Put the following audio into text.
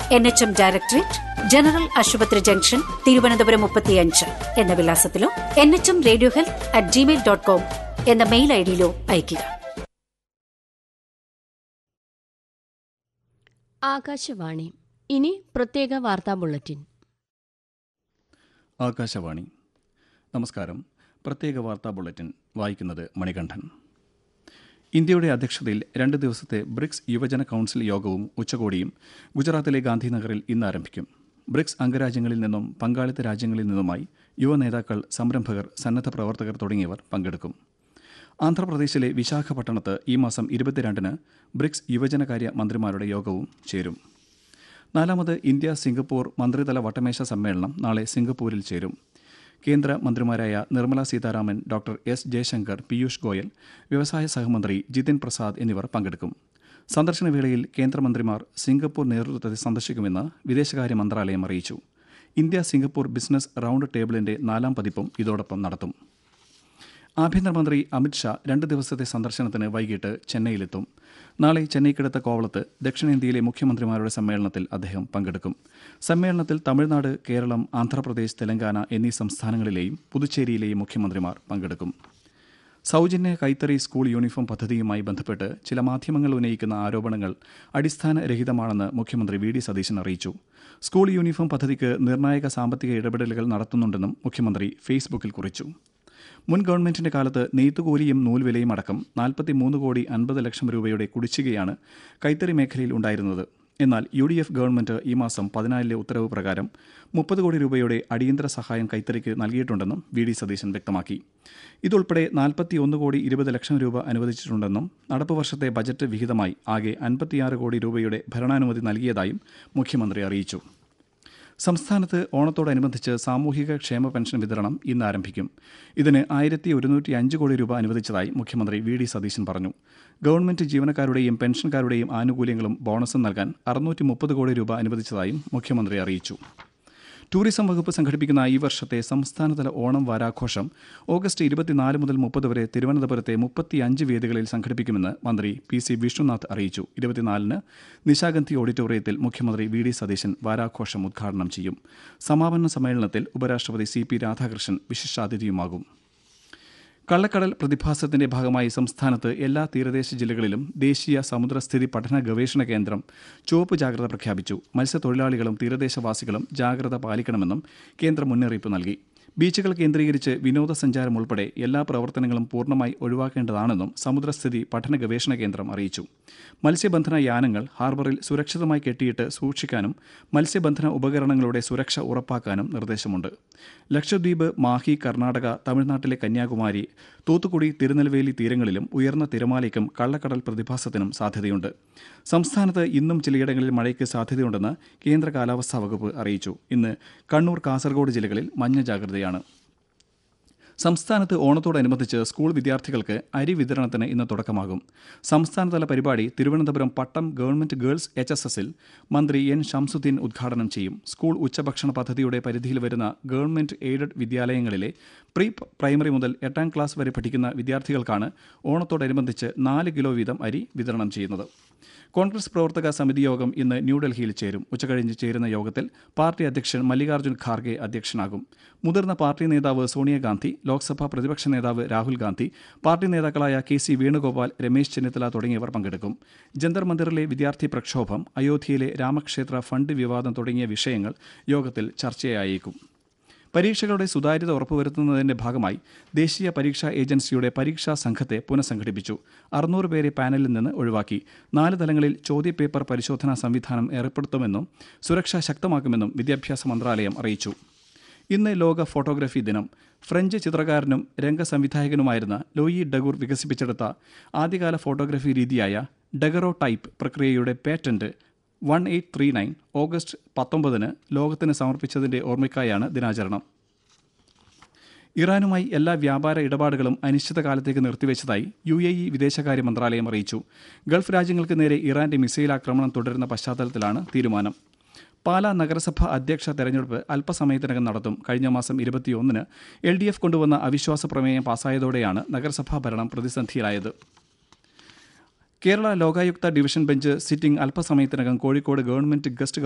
N H M directorate general ആശുപത്രി junction Thiruvananthapuram മുപ്പത്തിയഞ്ച് എന്ന വിലാസത്തിലോ N H M radio health at Gmail dot com എന്ന മെയിൽ ഐഡിയിലോ അയയ്ക്കുക ആകാശവാണി ഇനി പ്രത്യേക വാർത്താ ബുള്ളറ്റിൻ ആകാശവാണി നമസ്കാരം പ്രത്യേക വാർത്താ ബുള്ളറ്റിൻ വായിക്കുന്നത് മണികണ്ഠൻ ഇന്ത്യയുടെ അധ്യക്ഷതയിൽ രണ്ട് ദിവസത്തെ ബ്രിക്സ് യുവജന കൗൺസിൽ യോഗവും ഉച്ചകോടിയും ഗുജറാത്തിലെ ഗാന്ധിനഗറിൽ ഇന്ന് ആരംഭിക്കും ബ്രിക്സ് അംഗരാജ്യങ്ങളിൽ നിന്നും പങ്കാളിത്ത രാജ്യങ്ങളിൽ നിന്നുമായി യുവ നേതാക്കൾ സംരംഭകർ സന്നദ്ധ പ്രവർത്തകർ തുടങ്ങിയവർ പങ്കെടുക്കും ആന്ധ്രാപ്രദേശിലെ വിശാഖപട്ടണത്ത് ഈ മാസം ഇരുപത്തിരണ്ടിന് ബ്രിക്സ് യുവജനകാര്യ മന്ത്രിമാരുടെ യോഗവും ചേരും നാലാമത് ഇന്ത്യ സിംഗപ്പൂർ മന്ത്രിതല വട്ടമേശ സമ്മേളനം നാളെ സിംഗപ്പൂരിൽ ചേരും കേന്ദ്ര മന്ത്രിമാരായ നിർമ്മല സീതാരാമൻ ഡോക്ടർ എസ് ജയശങ്കർ പീയൂഷ് ഗോയൽ വ്യവസായ സഹമന്ത്രി ജിതിൻ പ്രസാദ് എന്നിവർ പങ്കെടുക്കും സന്ദർശനവേളയിൽ കേന്ദ്രമന്ത്രിമാർ സിംഗപ്പൂർ നേതൃത്വത്തെ സന്ദർശിക്കുമെന്ന് വിദേശകാര്യ മന്ത്രാലയം അറിയിച്ചു ഇന്ത്യ സിംഗപ്പൂർ ബിസിനസ് റൌണ്ട് ടേബിളിന്റെ നാലാം പതിപ്പും ഇതോടൊപ്പം നടത്തും ആഭ്യന്തരമന്ത്രി അമിത്ഷാ രണ്ട് ദിവസത്തെ സന്ദർശനത്തിന് വൈകിട്ട് ചെന്നൈയിലെത്തും നാളെ ചെന്നൈക്കടുത്ത കോവളത്ത് ദക്ഷിണേന്ത്യയിലെ മുഖ്യമന്ത്രിമാരുടെ സമ്മേളനത്തിൽ അദ്ദേഹം പങ്കെടുക്കും സമ്മേളനത്തിൽ തമിഴ്നാട് കേരളം ആന്ധ്രാപ്രദേശ് തെലങ്കാന എന്നീ സംസ്ഥാനങ്ങളിലെയും പുതുച്ചേരിയിലെയും മുഖ്യമന്ത്രിമാർ പങ്കെടുക്കും സൗജന്യ കൈത്തറി സ്കൂൾ യൂണിഫോം പദ്ധതിയുമായി ബന്ധപ്പെട്ട് ചില മാധ്യമങ്ങൾ ഉന്നയിക്കുന്ന ആരോപണങ്ങൾ അടിസ്ഥാനരഹിതമാണെന്ന് മുഖ്യമന്ത്രി വി ഡി സതീശൻ അറിയിച്ചു സ്കൂൾ യൂണിഫോം പദ്ധതിക്ക് നിർണായക സാമ്പത്തിക ഇടപെടലുകൾ നടത്തുന്നുണ്ടെന്നും മുഖ്യമന്ത്രി ഫേസ്ബുക്കിൽ കുറിച്ചു മുൻ ഗവൺമെന്റിന്റെ കാലത്ത് നെയ്ത്തുകൂലിയും നൂൽവിലയും അടക്കം നാൽപ്പത്തിമൂന്ന് കോടി അൻപത് ലക്ഷം രൂപയുടെ കുടിശ്ശികയാണ് കൈത്തറി മേഖലയിൽ ഉണ്ടായിരുന്നത് എന്നാൽ യു ഡി എഫ് ഗവൺമെന്റ് ഈ മാസം പതിനാലിലെ ഉത്തരവ് പ്രകാരം മുപ്പത് കോടി രൂപയുടെ അടിയന്തര സഹായം കൈത്തറിക്ക് നൽകിയിട്ടുണ്ടെന്നും വി ഡി സതീശൻ വ്യക്തമാക്കി ഇതുൾപ്പെടെ നാൽപ്പത്തിയൊന്ന് കോടി ഇരുപത് ലക്ഷം രൂപ അനുവദിച്ചിട്ടുണ്ടെന്നും നടപ്പ് വർഷത്തെ ബജറ്റ് വിഹിതമായി ആകെ അൻപത്തിയാറ് കോടി രൂപയുടെ ഭരണാനുമതി നൽകിയതായും മുഖ്യമന്ത്രി അറിയിച്ചു സംസ്ഥാനത്ത് ഓണത്തോടനുബന്ധിച്ച് സാമൂഹിക ക്ഷേമ പെൻഷൻ വിതരണം ഇന്ന് ആരംഭിക്കും ഇതിന് ആയിരത്തി ഒരുന്നൂറ്റി അഞ്ച് കോടി രൂപ അനുവദിച്ചതായി മുഖ്യമന്ത്രി വി ഡി സതീശൻ പറഞ്ഞു ഗവൺമെന്റ് ജീവനക്കാരുടെയും പെൻഷൻകാരുടെയും ആനുകൂല്യങ്ങളും ബോണസും നൽകാൻ അറുന്നൂറ്റി മുപ്പത് കോടി രൂപ അനുവദിച്ചതായും മുഖ്യമന്ത്രി അറിയിച്ചു ടൂറിസം വകുപ്പ് സംഘടിപ്പിക്കുന്ന ഈ വർഷത്തെ സംസ്ഥാനതല ഓണം വാരാഘോഷം ഓഗസ്റ്റ് ഇരുപത്തിനാല് മുതൽ മുപ്പത് വരെ തിരുവനന്തപുരത്തെ മുപ്പത്തിയഞ്ച് വേദികളിൽ സംഘടിപ്പിക്കുമെന്ന് മന്ത്രി പി സി വിഷ്ണുനാഥ് അറിയിച്ചു ഇരുപത്തിനാലിന് നിശാഗന്ധി ഓഡിറ്റോറിയത്തിൽ മുഖ്യമന്ത്രി വി ഡി സതീശൻ വാരാഘോഷം ഉദ്ഘാടനം ചെയ്യും സമാപന സമ്മേളനത്തിൽ ഉപരാഷ്ട്രപതി സി പി രാധാകൃഷ്ണൻ വിശിഷ്ടാതിഥിയുമാകും കള്ളക്കടൽ പ്രതിഭാസത്തിന്റെ ഭാഗമായി സംസ്ഥാനത്ത് എല്ലാ തീരദേശ ജില്ലകളിലും ദേശീയ സമുദ്രസ്ഥിതി പഠന ഗവേഷണ കേന്ദ്രം ചുവപ്പ് ജാഗ്രത പ്രഖ്യാപിച്ചു മത്സ്യത്തൊഴിലാളികളും തീരദേശവാസികളും ജാഗ്രത പാലിക്കണമെന്നും കേന്ദ്രം മുന്നറിയിപ്പ് നൽകി ബീച്ചുകൾ കേന്ദ്രീകരിച്ച് വിനോദസഞ്ചാരം ഉൾപ്പെടെ എല്ലാ പ്രവർത്തനങ്ങളും പൂർണ്ണമായി ഒഴിവാക്കേണ്ടതാണെന്നും സമുദ്രസ്ഥിതി പഠന ഗവേഷണ കേന്ദ്രം അറിയിച്ചു മത്സ്യബന്ധന യാനങ്ങൾ ഹാർബറിൽ സുരക്ഷിതമായി കെട്ടിയിട്ട് സൂക്ഷിക്കാനും മത്സ്യബന്ധന ഉപകരണങ്ങളുടെ സുരക്ഷ ഉറപ്പാക്കാനും നിർദ്ദേശമുണ്ട് ലക്ഷദ്വീപ് മാഹി കർണാടക തമിഴ്നാട്ടിലെ കന്യാകുമാരി തൂത്തുക്കുടി തിരുനെൽവേലി തീരങ്ങളിലും ഉയർന്ന തിരമാലയ്ക്കും കള്ളക്കടൽ പ്രതിഭാസത്തിനും സാധ്യതയുണ്ട് സംസ്ഥാനത്ത് ഇന്നും ചിലയിടങ്ങളിൽ മഴയ്ക്ക് സാധ്യതയുണ്ടെന്ന് കേന്ദ്ര കാലാവസ്ഥാ വകുപ്പ് അറിയിച്ചു ഇന്ന് കണ്ണൂർ കാസർഗോഡ് ജില്ലകളിൽ മഞ്ഞ ജാഗ്രതയാണ് സംസ്ഥാനത്ത് ഓണത്തോടനുബന്ധിച്ച് സ്കൂൾ വിദ്യാർത്ഥികൾക്ക് അരി വിതരണത്തിന് ഇന്ന് തുടക്കമാകും സംസ്ഥാനതല പരിപാടി Thiruvananthapuram Pattom government girls H S എസിൽ മന്ത്രി എൻ ഷംസുദ്ദീൻ ഉദ്ഘാടനം ചെയ്യും സ്കൂൾ ഉച്ചഭക്ഷണ പദ്ധതിയുടെ പരിധിയിൽ വരുന്ന ഗവൺമെന്റ് എയ്ഡഡ് വിദ്യാലയങ്ങളിലെ പ്രീ പ്രൈമറി മുതൽ എട്ടാം ക്ലാസ് വരെ പഠിക്കുന്ന വിദ്യാർത്ഥികൾക്കാണ് ഓണത്തോടനുബന്ധിച്ച് നാല് കിലോ വീതം അരി വിതരണം ചെയ്യുന്നത് കോൺഗ്രസ് പ്രവർത്തക സമിതി യോഗം ഇന്ന് ന്യൂഡൽഹിയിൽ ചേരും ഉച്ചകഴിഞ്ഞ് ചേരുന്ന യോഗത്തിൽ പാർട്ടി അധ്യക്ഷൻ മല്ലികാർജ്ജുൻ ഖാർഗെ അധ്യക്ഷനാകും മുതിർന്ന പാർട്ടി നേതാവ് സോണിയാഗാന്ധി ലോക്സഭാ പ്രതിപക്ഷ നേതാവ് രാഹുൽ ഗാന്ധി പാർട്ടി നേതാക്കളായ കെ സി വേണുഗോപാൽ രമേശ് ചെന്നിത്തല തുടങ്ങിയവർ പങ്കെടുക്കും ജന്തർ മന്ദിറിലെ വിദ്യാർത്ഥി പ്രക്ഷോഭം അയോധ്യയിലെ രാമക്ഷേത്ര ഫണ്ട് വിവാദം തുടങ്ങിയ വിഷയങ്ങൾ യോഗത്തിൽ ചർച്ചയായേക്കും പരീക്ഷകളുടെ സുതാര്യത ഉറപ്പുവരുത്തുന്നതിന്റെ ഭാഗമായി ദേശീയ പരീക്ഷാ ഏജൻസിയുടെ പരീക്ഷാ സംഘത്തെ പുനഃസംഘടിപ്പിച്ചു അറുന്നൂറ് പേരെ പാനലിൽ നിന്ന് ഒഴിവാക്കി നാല് തലങ്ങളിൽ ചോദ്യപേപ്പർ പരിശോധനാ സംവിധാനം ഏർപ്പെടുത്തുമെന്നും സുരക്ഷ ശക്തമാക്കുമെന്നും വിദ്യാഭ്യാസ മന്ത്രാലയം അറിയിച്ചു ഇന്ന് ലോക ഫോട്ടോഗ്രഫി ദിനം ഫ്രഞ്ച് ചിത്രകാരനും രംഗസംവിധായകനുമായിരുന്ന ലോയി ഡഗൂർ വികസിപ്പിച്ചെടുത്ത ആദ്യകാല ഫോട്ടോഗ്രഫി രീതിയായ ഡഗറോ ടൈപ്പ് പ്രക്രിയയുടെ patent one eight three nine August പത്തൊമ്പതിന് ലോകത്തിന് സമർപ്പിച്ചതിന്റെ ഓർമ്മയ്ക്കായാണ് ദിനാചരണം ഇറാനുമായി എല്ലാ വ്യാപാര ഇടപാടുകളും അനിശ്ചിതകാലത്തേക്ക് നിർത്തിവെച്ചതായി യു എ ഇ വിദേശകാര്യ മന്ത്രാലയം അറിയിച്ചു ഗൾഫ് രാജ്യങ്ങൾക്ക് നേരെ ഇറാന്റെ മിസൈൽ ആക്രമണം തുടരുന്ന പശ്ചാത്തലത്തിലാണ് തീരുമാനം പാലാ നഗരസഭ അധ്യക്ഷ തെരഞ്ഞെടുപ്പ് അല്പസമയത്തിനകം നടത്തും കഴിഞ്ഞ മാസം ഇരുപത്തിയൊന്നിന് എൽ ഡി എഫ് കൊണ്ടുവന്ന അവിശ്വാസ പ്രമേയം പാസ്സായതോടെയാണ് നഗരസഭാ ഭരണം പ്രതിസന്ധിയിലായത് Kerala Lokayukta division bench sitting അല്പസമയത്തിനകം കോഴിക്കോട് ഗവൺമെന്റ് ഗസ്റ്റ്